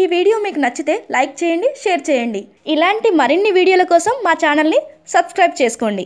video మీకు నచ్చితే like చేయండి షేర్ చేయండి ఇలాంటి మరిన్ని వీడియోల కోసం మా ఛానల్ని సబ్స్క్రైబ్ చేసుకోండి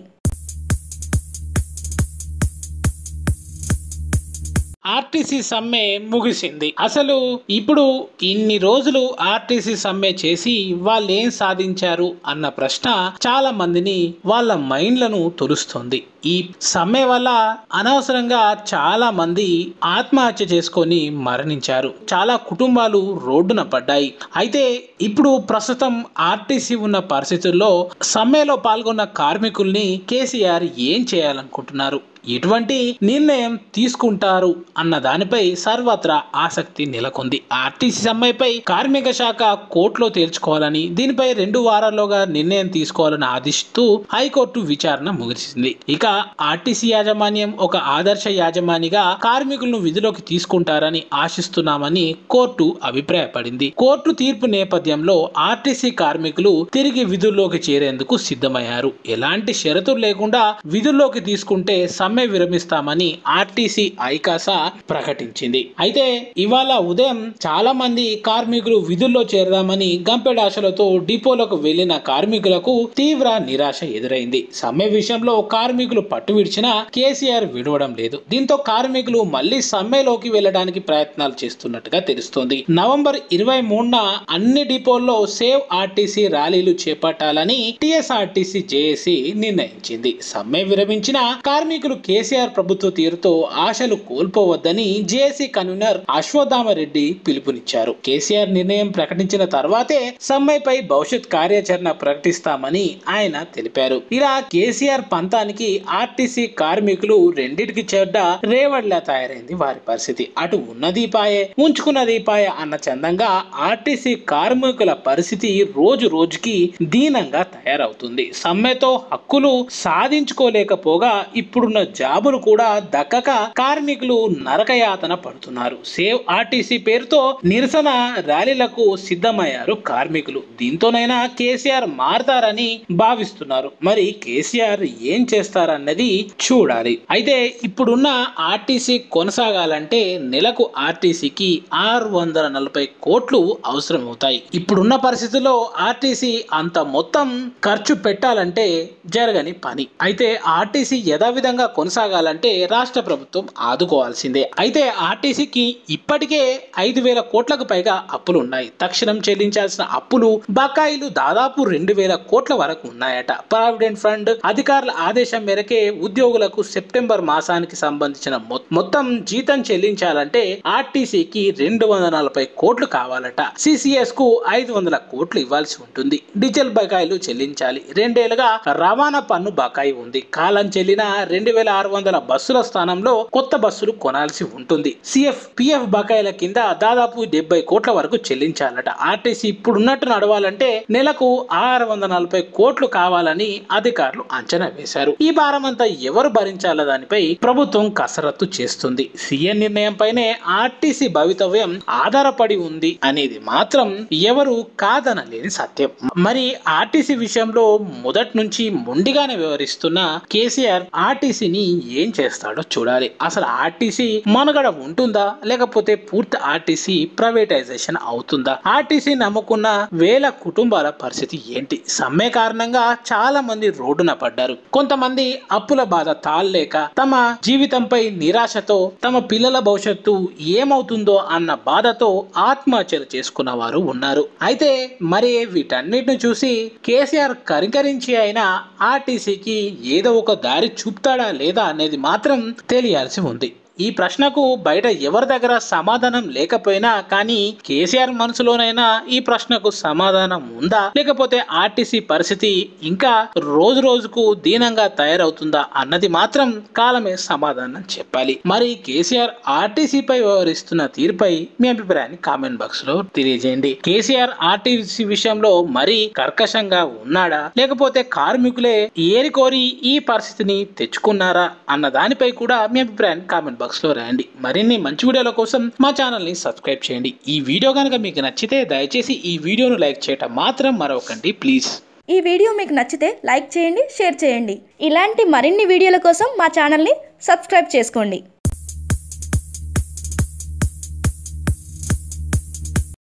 ఆర్టీసీ సమ్మె ముగిసింది అసలు ఇప్పుడు ఇన్ని రోజులు ఆర్టీసీ సమ్మె చేసి వాళ్ళు ఏం సాధించారు అన్న ప్రశ్న చాలా మందిని వాళ్ళ మైండ్లను తొలుస్తుంది ఈ సమ్మె వల్ల అనవసరంగా చాలా మంది ఆత్మహత్య చేసుకొని మరణించారు చాలా కుటుంబాలు రోడ్డున పడ్డాయి అయితే ఇప్పుడు ప్రస్తుతం ఆర్టీసీ ఉన్న పరిస్థితుల్లో సమ్మెలో పాల్గొన్న కార్మికుల్ని కేసీఆర్ ఏం చేయాలనుకుంటున్నారు ఎటువంటి నిర్ణయం తీసుకుంటారు అన్న దానిపై సర్వత్రా ఆసక్తి నెలకొంది ఆర్టీసీ సమ్మెపై కార్మిక శాఖ కోర్టులో తేల్చుకోవాలని దీనిపై రెండు వారాల్లోగా నిర్ణయం తీసుకోవాలని ఆదేశిస్తూ హైకోర్టు విచారణ ముగిసింది ఇక ఆర్టీసీ యాజమాన్యం ఒక ఆదర్శ యాజమానిగా కార్మికులను విధిలోకి తీసుకుంటారని ఆశిస్తున్నామని కోర్టు అభిప్రాయపడింది కోర్టు తీర్పు నేపథ్యంలో ఆర్టీసీ కార్మికులు తిరిగి విధుల్లోకి చేరేందుకు సిద్ధమయ్యారు ఎలాంటి షరతులు లేకుండా విధుల్లోకి తీసుకుంటే సమ్మె విరమిస్తామని ఆర్టీసీ ఐకాసా ప్రకటించింది అయితే ఇవాళ ఉదయం చాలా మంది కార్మికులు విధుల్లో చేరదామని గంపెడాశలతో డిపోలకు వెళ్లిన కార్మికులకు తీవ్ర నిరాశ ఎదురైంది సమ్మె విషయంలో కార్మికులు పట్టు విడిచినా కేసీఆర్ విడవడం లేదు దీంతో కార్మికులు మళ్లీ సమ్మెలోకి వెళ్లడానికి ప్రయత్నాలు చేస్తున్నట్టుగా తెలుస్తోంది నవంబర్ ఇరవై మూడున అన్ని డిపోల్లో సేవ్ ఆర్టీసీ ర్యాలీలు చేపట్టాలని టిఎస్ఆర్టీసీ జేఏసీ నిర్ణయించింది సమ్మె విరమించిన కార్మికులు కేసీఆర్ ప్రభుత్వ తీరుతో ఆశలు కోల్పోవద్దని జేఏసీ కన్వీనర్ అశ్వత్థామరెడ్డి పిలుపునిచ్చారు కేసీఆర్ నిర్ణయం ప్రకటించిన తర్వాతే సమ్మెపై భవిష్యత్ కార్యాచరణ ప్రకటిస్తామని ఆయన తెలిపారు ఇలా కేసీఆర్ పంతానికి ఆర్టీసీ కార్మికులు రెండిటికి చెడ్డ రేవడిలా తయారైంది వారి పరిస్థితి అటు ఉన్నది పాయే ఉంచుకున్నది పాయే అన్న చందంగా ఆర్టీసీ కార్మికుల పరిస్థితి రోజు రోజుకి దీనంగా తయారవుతుంది సమ్మెతో హక్కులు సాధించుకోలేకపోగా ఇప్పుడున్న జాబులు కూడా దక్కక కార్మికులు నరకయాతన పడుతున్నారు సేవ్ ఆర్టీసీ పేరుతో నిరసన ర్యాలీలకు సిద్ధమయ్యారు కార్మికులు దీంతోనైనా కేసీఆర్ మారతారని భావిస్తున్నారు మరి కేసీఆర్ ఏం చేస్తారన్నది చూడాలి అయితే ఇప్పుడున్న ఆర్టీసీ కొనసాగాలంటే నెలకు ఆర్టీసీకి ఆరు వందల నలభై కోట్లు అవసరం అవుతాయి ఇప్పుడున్న పరిస్థితుల్లో ఆర్టీసీ అంత మొత్తం ఖర్చు పెట్టాలంటే జరగని పని అయితే ఆర్టీసీ యథావిధంగా కొనసాగాలంటే రాష్ట్ర ప్రభుత్వం ఆదుకోవాల్సిందే అయితే ఆర్టీసీకి ఇప్పటికే ఐదు వేల కోట్లకు పైగా అప్పులు ఉన్నాయి తక్షణం చెల్లించాల్సిన అప్పులు బకాయిలు దాదాపు రెండు వేల కోట్ల వరకు ఉన్నాయట ప్రావిడెంట్ ఫండ్ అధికారుల ఆదేశం మేరకే ఉద్యోగులకు సెప్టెంబర్ మాసానికి సంబంధించిన మొ- మొత్తం జీతం చెల్లించాలంటే ఆర్టీసీకి రెండు వందల నలభై కోట్లు కావాలట సిసిఎస్ కు ఐదు వందల కోట్లు ఇవ్వాల్సి ఉంటుంది డీజిల్ బకాయిలు చెల్లించాలి రెండేళ్లుగా రవాణా పన్ను బకాయి ఉంది కాలం చెల్లిన రెండు వేల ఆరు వందల బస్సుల స్థానంలో కొత్త బస్సులు కొనాల్సి ఉంటుంది సిఎఫ్ పిఎఫ్ బకాయిల కింద దాదాపు డెబ్బై కోట్ల వరకు చెల్లించాలట ఆర్టీసీ ఇప్పుడున్నట్టు నడవాలంటే నెలకు ఆరు వందల నలభై కోట్లు కావాలని అధికారులు అంచనా వేశారు ఈ భారం అంతా ఎవరు భరించాల దానిపై ప్రభుత్వం కసరత్తు చేస్తుంది సీఎం నిర్ణయంపైనే ఆర్టీసీ భవితవ్యం ఆధారపడి ఉంది అనేది మాత్రం ఎవరు కాదనలేని సత్యం మరి ఆర్టీసీ విషయంలో మొదటి నుంచి మొండిగానే వ్యవహరిస్తున్న కేసీఆర్ ఆర్టీసీని ఏం చేస్తాడో చూడాలి అసలు ఆర్టీసీ మనుగడ ఉంటుందా లేకపోతే పూర్తి ఆర్టీసీ ప్రైవేటైజేషన్ అవుతుందా ఆర్టీసీ నమ్ముకున్న వేల కుటుంబాల పరిస్థితి ఏంటి సమ్మె కారణంగా చాలా మంది రోడ్డున పడ్డారు కొంతమంది అప్పుల బాధ తాళలేక తమ జీవితంపై నిరాశతో తమ పిల్లల భవిష్యత్తు ఏమవుతుందో అన్న బాధతో ఆత్మహత్యలు చేసుకున్న వారు ఉన్నారు అయితే మరి వీటన్నిటిని చూసి కేసీఆర్ కరికరించి అయినా ఆర్టీసీకి ఏదో ఒక దారి చూపుతాడా లేదా అనేది మాత్రం తెలియాల్సి ఉంది ఈ ప్రశ్నకు బయట ఎవరి దగ్గర సమాధానం లేకపోయినా కానీ కేసీఆర్ మనసులోనైనా ఈ ప్రశ్నకు సమాధానం ఉందా లేకపోతే ఆర్టీసీ పరిస్థితి ఇంకా రోజు రోజుకు దీనంగా తయారవుతుందా అన్నది మాత్రం కాలమే సమాధానం చెప్పాలి మరి కేసీఆర్ ఆర్టీసీపై వ్యవహరిస్తున్న తీరుపై మీ అభిప్రాయాన్ని కామెంట్ బాక్స్ లో తెలియజేయండి కేసీఆర్ ఆర్టీసీ విషయంలో మరీ కర్కశంగా ఉన్నాడా లేకపోతే కార్మికులే ఏరి కోరి ఈ పరిస్థితిని తెచ్చుకున్నారా అన్న దానిపై కూడా మీ అభిప్రాయాన్ని కామెంట్ బాక్స్ లో రాయండి మరిన్ని మంచి వీడియోల కోసం మా ఛానల్ ని సబ్స్క్రైబ్ చేయండి ఈ వీడియో కనుక మీకు నచ్చితే దయచేసి ఈ వీడియోను లైక్ చేయటం మాత్రం మరొకండి ప్లీజ్ ఈ వీడియో మీకు నచ్చితే లైక్ చేయండి షేర్ చేయండి ఇలాంటి మరిన్ని వీడియోల కోసం మా ఛానల్ని సబ్స్క్రైబ్ చేసుకోండి